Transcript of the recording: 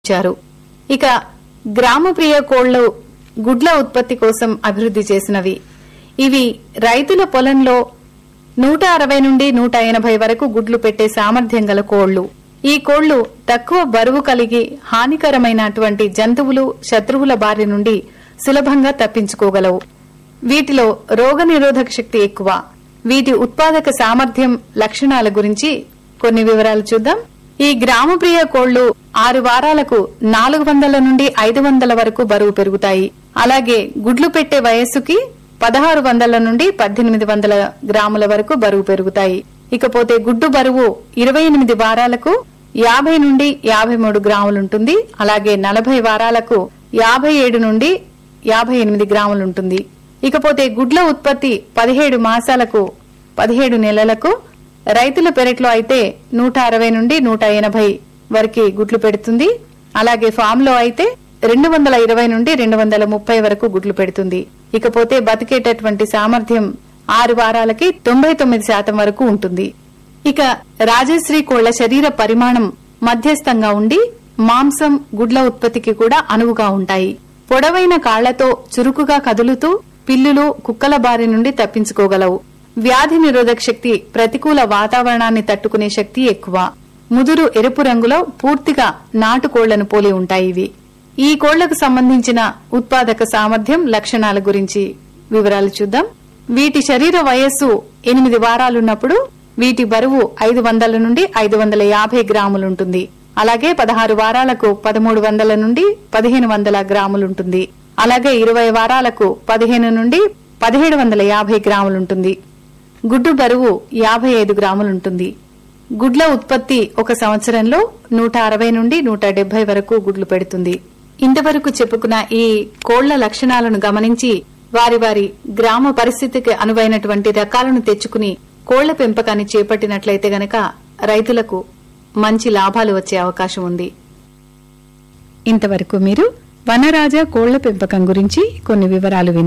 ఇచ్చారు ఇక గ్రామప్రియ కోళ్లు గుడ్ల ఉత్పత్తి కోసం అభివృద్ధి చేసినవి ఇవి రైతుల పొలంలో నూట అరవై నుండి నూట ఎనభై వరకు గుడ్లు పెట్టే సామర్థ్యం గల కోళ్లు ఈ కోళ్లు తక్కువ బరువు కలిగి హానికరమైనటువంటి జంతువులు శత్రువుల బారి నుండి సులభంగా తప్పించుకోగలవు వీటిలో రోగనిరోధక శక్తి ఎక్కువ వీటి ఉత్పాదక సామర్థ్యం లక్షణాల గురించి కొన్ని వివరాలు చూద్దాం ఈ గ్రామప్రియ కోళ్లు ఆరు వారాలకు నాలుగు వందల నుండి ఐదు వందల వరకు బరువు పెరుగుతాయి అలాగే గుడ్లు పెట్టే వయస్సుకి పదహారు వందల నుండి పద్దెనిమిది వందల గ్రాముల వరకు బరువు పెరుగుతాయి ఇకపోతే గుడ్డు బరువు ఇరవై ఎనిమిది వారాలకు యాభై నుండి యాభై మూడు గ్రాములుంటుంది అలాగే నలభై వారాలకు యాభై ఏడు నుండి యాభై ఎనిమిది గ్రాములుంటుంది ఇకపోతే గుడ్ల ఉత్పత్తి పదిహేడు మాసాలకు పదిహేడు నెలలకు రైతుల పెరట్లో అయితే నూట అరవై నుండి నూట ఎనభై వరకు గుడ్లు పెడుతుంది అలాగే ఫామ్ లో అయితే రెండు వందల ఇరవై నుండి రెండు వందల ముప్పై వరకు గుడ్లు పెడుతుంది ఇకపోతే బతికేటటువంటి సామర్థ్యం ఆరు వారాలకి తొంభై తొమ్మిది శాతం వరకు ఉంటుంది ఇక రాజశ్రీ కోళ్ల శరీర పరిమాణం మధ్యస్థంగా ఉండి మాంసం గుడ్ల ఉత్పత్తికి కూడా అనువుగా ఉంటాయి పొడవైన కాళ్లతో చురుకుగా కదులుతూ పిల్లులు కుక్కల బారి నుండి తప్పించుకోగలవు వ్యాధి నిరోధక శక్తి ప్రతికూల వాతావరణాన్ని తట్టుకునే శక్తి ఎక్కువ ముదురు ఎరుపు రంగులో పూర్తిగా నాటుకోళ్లను పోలి ఉంటాయి ఇవి ఈ కోళ్లకు సంబంధించిన ఉత్పాదక సామర్థ్యం లక్షణాల గురించి వివరాలు చూద్దాం వీటి శరీర వయస్సు ఎనిమిది వారాలున్నప్పుడు వీటి బరువు ఐదు వందల నుండి ఐదు వందల యాభై గ్రాములుంటుంది అలాగే పదహారు వారాలకు పదమూడు వందల నుండి పదిహేను వందల గ్రాములుంటుంది అలాగే ఇరవై వారాలకు పదిహేను నుండి పదిహేడు వందల యాభై గ్రాములుంటుంది గుడ్డు బరువు యాభై ఐదు గ్రాములుంటుంది గుడ్ల ఉత్పత్తి ఒక సంవత్సరంలో నూట అరవై నుండి నూట డెబ్బై వరకు గుడ్లు పెడుతుంది ఇంతవరకు చెప్పుకున్న ఈ కోళ్ల లక్షణాలను గమనించి వారి వారి గ్రామ పరిస్థితికి అనువైనటువంటి రకాలను తెచ్చుకుని కోళ్ల పెంపకాన్ని చేపట్టినట్లయితే గనక రైతులకు మంచి లాభాలు వచ్చే అవకాశం ఉంది ఇంతవరకు మీరు వనరాజ కోళ్ల పెంపకం గురించి కొన్ని వివరాలు విన్నారు